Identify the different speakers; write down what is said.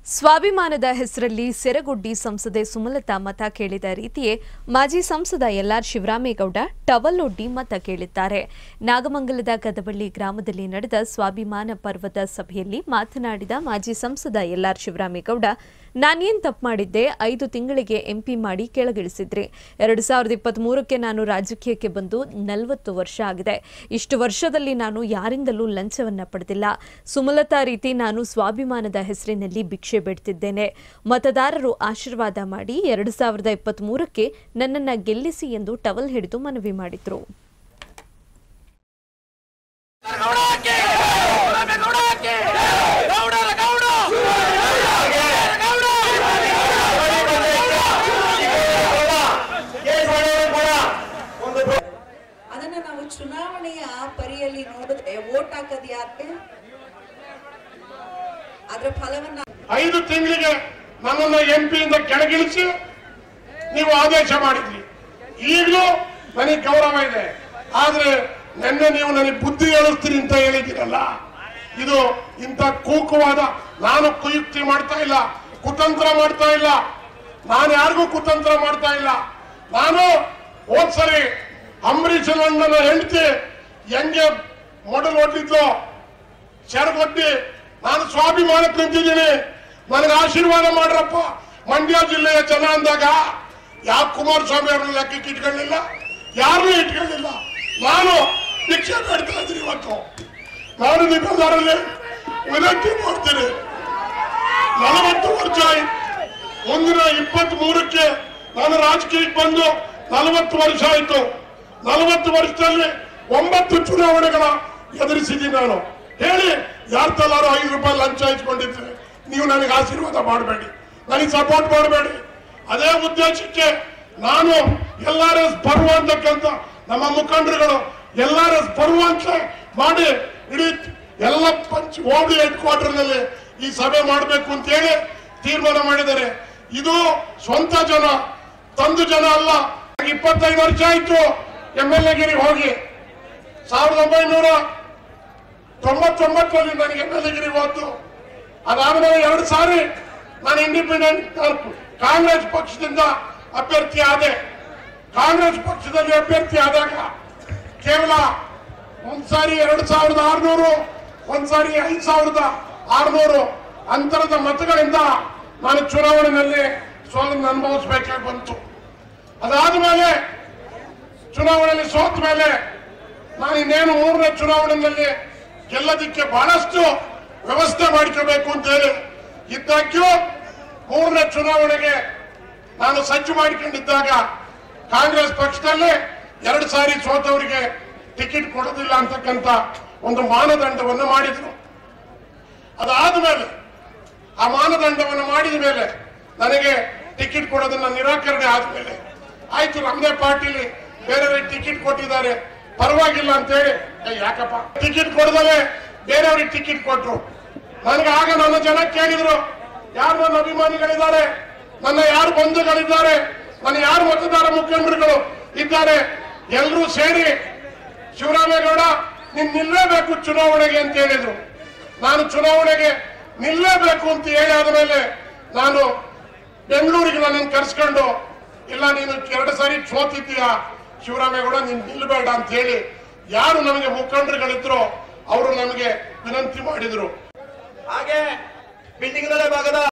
Speaker 1: ಸ್ವಾಭಿಮಾನದ ಹೆಸರಲ್ಲಿ ಸೆರಗುಡ್ಡಿ ಸಂಸದೆ ಸುಮಲತಾ ಮತ ಕೇಳಿದ ರೀತಿಯೇ ಮಾಜಿ ಸಂಸದ ಎಲ್ಆರ್ ಶಿವರಾಮೇಗೌಡ ಟವಲ್ ಒಡ್ಡಿ ಮತ ಕೇಳಿದ್ದಾರೆ ನಾಗಮಂಗಲದ ಗದಬಳ್ಳಿ ಗ್ರಾಮದಲ್ಲಿ ನಡೆದ ಸ್ವಾಭಿಮಾನ ಪರ್ವದ ಸಭೆಯಲ್ಲಿ ಮಾತನಾಡಿದ ಮಾಜಿ ಸಂಸದ ಎಲ್ಆರ್ ಶಿವರಾಮೇಗೌಡ ನಾನೇನ್ ತಪ್ಪು ಮಾಡಿದ್ದೆ ಐದು ತಿಂಗಳಿಗೆ ಎಂಪಿ ಮಾಡಿ ಕೆಳಗಿಳಿಸಿದ್ರಿ ಎರಡು ಸಾವಿರದ ಇಪ್ಪತ್ಮೂರಕ್ಕೆ ನಾನು ರಾಜಕೀಯಕ್ಕೆ ಬಂದು ನಲವತ್ತು ವರ್ಷ ಆಗಿದೆ ಇಷ್ಟು ವರ್ಷದಲ್ಲಿ ನಾನು ಯಾರಿಂದಲೂ ಲಂಚವನ್ನ ಪಡೆದಿಲ್ಲ ಸುಮಲತಾ ರೀತಿ ನಾನು ಸ್ವಾಭಿಮಾನದ ಹೆಸರಿನಲ್ಲಿ ಭಿಕ್ಷೆ ಬಿಡ್ತಿದ್ದೇನೆ ಮತದಾರರು ಆಶೀರ್ವಾದ ಮಾಡಿ ಎರಡು ಸಾವಿರದ ಇಪ್ಪತ್ಮೂರಕ್ಕೆ ನನ್ನನ್ನ ಗೆಲ್ಲಿಸಿ ಎಂದು ಟವಲ್ ಹಿಡಿದು ಮನವಿ ಮಾಡಿದ್ರು
Speaker 2: ಗೌಡಕ್ಕೆ ಗೌಡಕ್ಕೆ ಗೌಡರ ಗೌಡ ಗೌಡ
Speaker 3: ಅದನ್ನ ನಾವು ಚುನಾವಣೆಯ ಪರಿಯಲ್ಲಿ ನೋಡಿದ್ರೆ ವೋಟ್ ಹಾಕೋದು ಯಾಕೆ ಅದ್ರ ಫಲವನ್ನ
Speaker 4: ಐದು ತಿಂಗಳಿಗೆ ನನ್ನನ್ನು ಎಂ ಪಿಯಿಂದ ಕೆಳಗಿಳಿಸಿ ನೀವು ಆದೇಶ ಮಾಡಿದ್ರಿ ಈಗಲೂ ನನಗೆ ಗೌರವ ಇದೆ ಆದ್ರೆ ನಿನ್ನೆ ನೀವು ನನಗೆ ಬುದ್ಧಿ ಹೇಳಿಸ್ತೀರಿ ಅಂತ ಹೇಳಿದ್ದೀರಲ್ಲ ಇದು ಇಂಥ ಕೂಕುವಾದ ನಾನು ಕುಯುಕ್ತಿ ಮಾಡ್ತಾ ಇಲ್ಲ ಕುತಂತ್ರ ಮಾಡ್ತಾ ಇಲ್ಲ ನಾನು ಯಾರಿಗೂ ಕುತಂತ್ರ ಮಾಡ್ತಾ ಇಲ್ಲ ನಾನು ಹೋದ್ಸರಿ ಅಂಬರೀಷ್ ಅಣ್ಣನ ಹೆಂಡತಿ ಹೆಂಗೆ ಮೊಡಲ್ ಹೊಡ್ಲಿದ್ಲು ಶರಗೊಟ್ಟಿ ನಾನು ಸ್ವಾಭಿಮಾನಕ್ಕೆ ನಿಂತಿದ್ದೀನಿ ನನಗೆ ಆಶೀರ್ವಾದ ಮಾಡ್ರಪ್ಪ ಮಂಡ್ಯ ಜಿಲ್ಲೆಯ ಜನ ಅಂದಾಗ ಯಾವ ಕುಮಾರಸ್ವಾಮಿ ಅವ್ರನ್ನ ಲೆಕ್ಕಕ್ಕೆ ಇಟ್ಕೊಳ್ಳಿಲ್ಲ ಯಾರನ್ನೂ ಇಟ್ಕೊಳ್ಳಿಲ್ಲ ನಾನು ಭಿಕ್ಷೆ ಬೇಡ್ತಾ ಇದ್ದೀನಿ ಇವತ್ತು ನಾನು ನಿಮ್ಮೆಲ್ಲರಲ್ಲಿ ವಿನಂತಿ ಮಾಡ್ತೀನಿ ನಲವತ್ತು ವರ್ಷ ಆಯ್ತು ಮುಂದಿನ ಇಪ್ಪತ್ತ್ ಮೂರಕ್ಕೆ ನಾನು ರಾಜಕೀಯಕ್ಕೆ ಬಂದು ನಲವತ್ತು ವರ್ಷ ಆಯ್ತು ನಲವತ್ತು ವರ್ಷದಲ್ಲಿ ಒಂಬತ್ತು ಚುನಾವಣೆಗಳ ಎದುರಿಸಿದ್ದೀನಿ ನಾನು ಹೇಳಿ ಯಾರ ತಲಾರು ಐದು ರೂಪಾಯಿ ಲಂಚ ಇಸ್ಕೊಂಡಿದ್ರೆ ನೀವು ನನಗೆ ಆಶೀರ್ವಾದ ಮಾಡಬೇಡಿ ನನಗೆ ಸಪೋರ್ಟ್ ಮಾಡಬೇಡಿ ಅದೇ ಉದ್ದೇಶಕ್ಕೆ ನಾನು ಎಲ್ ಆರ್ ಎಸ್ ಪರ್ವ ಅಂತಕ್ಕಂಥ ನಮ್ಮ ಮುಖಂಡರುಗಳು ಎಲ್ ಆರ್ ಎಸ್ ಪರ್ವ ಅಂತ ಮಾಡಿ ಇಡೀ ಎಲ್ಲ ಪಂಚ್ ಹೋಬಳಿ ಹೆಡ್ ಕ್ವಾರ್ಟರ್ನಲ್ಲಿ ಈ ಸಭೆ ಮಾಡಬೇಕು ಅಂತ ಹೇಳಿ ತೀರ್ಮಾನ ಮಾಡಿದ್ದಾರೆ ಇದು ಸ್ವಂತ ಜನ ತಂದು ಜನ ಅಲ್ಲ ಇಪ್ಪತ್ತೈದು ವರ್ಷ ಆಯ್ತು ಎಂ ಎಲ್ ಎಗಿರಿ ಹೋಗಿ ಸಾವಿರದ ಒಂಬೈನೂರ ತೊಂಬತ್ತೊಂಬತ್ತರಲ್ಲಿ ನನಗೆ ಎಂ ಎಲ್ ಎಗಿರಿ ಹೋದ್ದು ಅದಾದ್ಮೇಲೆ ಎರಡು ಸಾರಿ ನಾನು ಇಂಡಿಪೆಂಡೆಂಟ್ ಕಾಂಗ್ರೆಸ್ ಪಕ್ಷದಿಂದ ಅಭ್ಯರ್ಥಿ ಆದೆ ಕಾಂಗ್ರೆಸ್ ಪಕ್ಷದಲ್ಲಿ ಅಭ್ಯರ್ಥಿ ಆದಾಗ ಕೇವಲ ಒಂದ್ಸಾರಿ ಎರಡು ಸಾವಿರದ ಆರ್ನೂರು ಒಂದ್ಸಾರಿ ಐದು ಸಾವಿರದ ಆರ್ನೂರು ಅಂತರದ ಮತಗಳಿಂದ ನಾನು ಚುನಾವಣೆಯಲ್ಲಿ ಸೋಲನ್ನು ಅನುಭವಿಸಬೇಕಾಗಿ ಬಂತು ಅದಾದ ಮೇಲೆ ಚುನಾವಣೆಯಲ್ಲಿ ಸೋತ ಮೇಲೆ ನಾನು ಇನ್ನೇನು ಮೂರನೇ ಚುನಾವಣೆಯಲ್ಲಿ ಗೆಲ್ಲೋದಿಕ್ಕೆ ಬಹಳಷ್ಟು ವ್ಯವಸ್ಥೆ ಮಾಡ್ಕೋಬೇಕು ಅಂತ ಹೇಳಿ ಇದ್ದಾಗ್ಯೂ ಮೂರನೇ ಚುನಾವಣೆಗೆ ನಾನು ಸಜ್ಜು ಮಾಡಿಕೊಂಡಿದ್ದಾಗ ಕಾಂಗ್ರೆಸ್ ಪಕ್ಷದಲ್ಲಿ ಎರಡು ಸಾರಿ ಸೋತವರಿಗೆ ಟಿಕೆಟ್ ಕೊಡೋದಿಲ್ಲ ಅಂತಕ್ಕಂಥ ಒಂದು ಮಾನದಂಡವನ್ನು ಮಾಡಿದ್ರು ಅದಾದ ಮೇಲೆ ಆ ಮಾನದಂಡವನ್ನು ಮಾಡಿದ ಮೇಲೆ ನನಗೆ ಟಿಕೆಟ್ ಕೊಡೋದನ್ನ ನಿರಾಕರಣೆ ಆದ್ಮೇಲೆ ಆಯ್ತು ನಮ್ಮದೇ ಪಾರ್ಟಿಲಿ ಬೇರೆಯವ್ರಿಗೆ ಟಿಕೆಟ್ ಕೊಟ್ಟಿದ್ದಾರೆ ಪರವಾಗಿಲ್ಲ ಅಂತೇಳಿ ಏ, ಯಾಕಪ್ಪ ಟಿಕೆಟ್ ಕೊಡದಲೆ ಬೇರೆಯವ್ರಿಗೆ ಟಿಕೆಟ್ ಕೊಟ್ರು ನನಗೆ ಆಗ ನನ್ನ ಜನ ಕೇಳಿದ್ರು ಯಾರು ನನ್ನ ಅಭಿಮಾನಿಗಳಿದ್ದಾರೆ ನನ್ನ ಯಾರು ಬಂಧುಗಳಿದ್ದಾರೆ ನನ್ನ ಯಾರು ಮತದಾರ ಮುಖಂಡರುಗಳು ಇದ್ದಾರೆ ಎಲ್ಲರೂ ಸೇರಿ ಶಿವರಾಮೇಗೌಡ ನೀನ್ ನಿಲ್ಲೇಬೇಕು ಚುನಾವಣೆಗೆ ಅಂತ ಹೇಳಿದ್ರು ನಾನು ಚುನಾವಣೆಗೆ ನಿಲ್ಲೇಬೇಕು ಅಂತ ಹೇಳಿ ಆದ್ಮೇಲೆ ನಾನು ಬೆಂಗಳೂರಿಗೆ ನನ್ನನ್ನು ಕರೆಸ್ಕೊಂಡು ಇಲ್ಲ ನೀನು ಎರಡು ಸಾರಿ ಸೋತಿದ್ದೀಯ ಶಿವರಾಮೇಗೌಡ ನೀನು ನಿಲ್ಲಬೇಡ ಅಂತ ಹೇಳಿ ಯಾರು ನಮಗೆ ಮುಖಂಡರುಗಳಿದ್ರು ಅವರು ನಮಗೆ ವಿನಂತಿ ಮಾಡಿದ್ರು
Speaker 2: ಹಾಗೆ ಬಿಲ್ಡಿಂಗ್ ನಲ್ಲೇ ಭಾಗದ